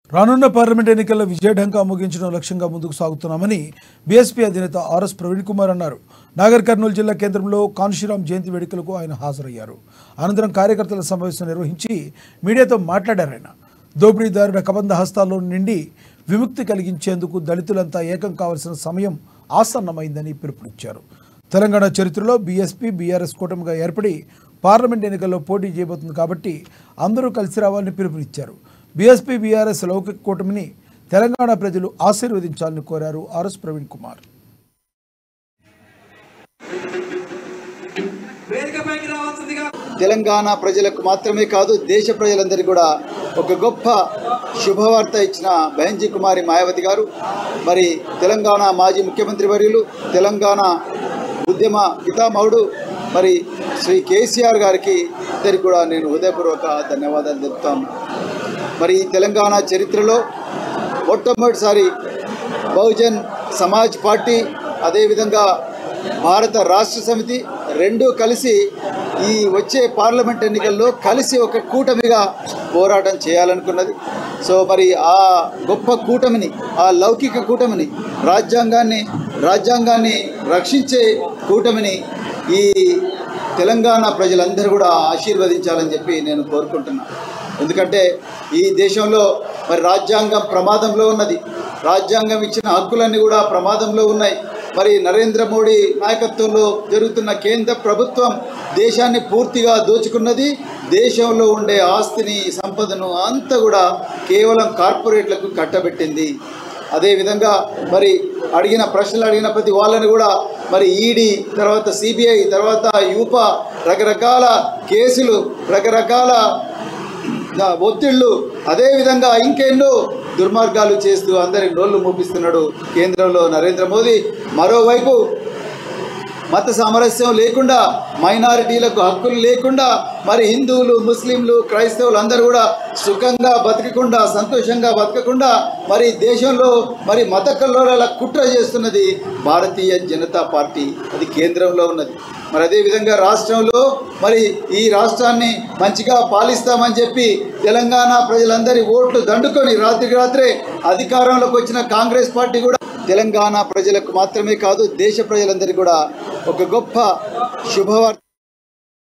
రానున్న పార్లమెంట్ ఎన్నికల్లో విజయఢంకా ముగించడం లక్ష్యంగా ముందుకు సాగుతున్నామని బీఎస్పీ అధినేత ఆర్ఎస్ ప్రవీణ్ కుమార్ అన్నారు నాగర్ కర్నూలు జిల్లా కేంద్రంలో కాన్షీరామ్ జయంతి వేడుకలకు ఆయన హాజరయ్యారు అనంతరం కార్యకర్తల సమావేశం నిర్వహించి మీడియాతో మాట్లాడారు ఆయన దోపిడీదారుల కబంధ హస్తాల్లో నుండి విముక్తి కలిగించేందుకు దళితులంతా ఏకం కావాల్సిన సమయం ఆసన్నమైందని పిలుపునిచ్చారు తెలంగాణ చరిత్రలో బీఎస్పీ బీఆర్ఎస్ కూటమిగా ఏర్పడి పార్లమెంట్ ఎన్నికల్లో పోటీ చేయబోతుంది కాబట్టి అందరూ కలిసి రావాలని పిలుపునిచ్చారు బీఎస్పీ బీఆర్ఎస్ లౌకిక కూటమిని తెలంగాణ ప్రజలు ఆశీర్వదించాలని కోరారు ఆర్ఎస్ ప్రవీణ్ కుమార్ వేదికపైకి రావాల్సిందిగా తెలంగాణ ప్రజలకు మాత్రమే కాదు దేశ ప్రజలందరికీ కూడా ఒక గొప్ప శుభవార్త ఇచ్చిన బహంజీ కుమారి మాయావతి గారు మరి తెలంగాణ మాజీ ముఖ్యమంత్రి వర్యులు తెలంగాణ ఉద్యమ పితామహుడు మరి శ్రీ కేసీఆర్ గారికి ఇద్దరికి కూడా నేను హృదయపూర్వక ధన్యవాదాలు తెలుపుతాను మరి ఈ తెలంగాణ చరిత్రలో మొట్టమొదటిసారి బహుజన్ సమాజ్ పార్టీ అదేవిధంగా భారత రాష్ట్ర సమితి రెండూ కలిసి ఈ వచ్చే పార్లమెంట్ ఎన్నికల్లో కలిసి ఒక కూటమిగా పోరాటం చేయాలనుకున్నది సో మరి ఆ గొప్ప కూటమిని ఆ లౌకిక కూటమిని రాజ్యాంగాన్ని రాజ్యాంగాన్ని రక్షించే కూటమిని ఈ తెలంగాణ ప్రజలందరూ కూడా ఆశీర్వదించాలని చెప్పి నేను కోరుకుంటున్నాను ఎందుకంటే ఈ దేశంలో మరి రాజ్యాంగం ప్రమాదంలో ఉన్నది రాజ్యాంగం ఇచ్చిన హక్కులన్నీ కూడా ప్రమాదంలో ఉన్నాయి మరి నరేంద్ర మోడీ నాయకత్వంలో జరుగుతున్న కేంద్ర ప్రభుత్వం దేశాన్ని పూర్తిగా దోచుకున్నది దేశంలో ఉండే ఆస్తిని సంపదను అంతా కూడా కేవలం కార్పొరేట్లకు కట్టబెట్టింది అదేవిధంగా మరి అడిగిన ప్రశ్నలు అడిగిన ప్రతి వాళ్ళని కూడా మరి ఈడీ తర్వాత సిబిఐ తర్వాత యూపా రకరకాల కేసులు రకరకాల నా ఒత్తిళ్ళు అదేవిధంగా ఇంకెన్నో దుర్మార్గాలు చేస్తూ అందరికి నోళ్లు మూపిస్తున్నాడు కేంద్రంలో నరేంద్ర మోదీ మరోవైపు మత సామరస్యం లేకుండా మైనారిటీలకు హక్కులు లేకుండా మరి హిందువులు ముస్లింలు క్రైస్తవులు అందరూ కూడా సుఖంగా బతకకుండా సంతోషంగా బతకకుండా మరి దేశంలో మరి మత కల్లోల కుట్ర చేస్తున్నది భారతీయ జనతా పార్టీ అది కేంద్రంలో ఉన్నది మరి అదేవిధంగా రాష్ట్రంలో మరి ఈ రాష్ట్రాన్ని మంచిగా పాలిస్తామని చెప్పి తెలంగాణ ప్రజలందరి ఓట్లు దండుకొని రాత్రికి రాత్రే అధికారంలోకి వచ్చిన కాంగ్రెస్ పార్టీ కూడా తెలంగాణ ప్రజలకు మాత్రమే కాదు దేశ ప్రజలందరికీ కూడా ఒక గొప్ప శుభవార్త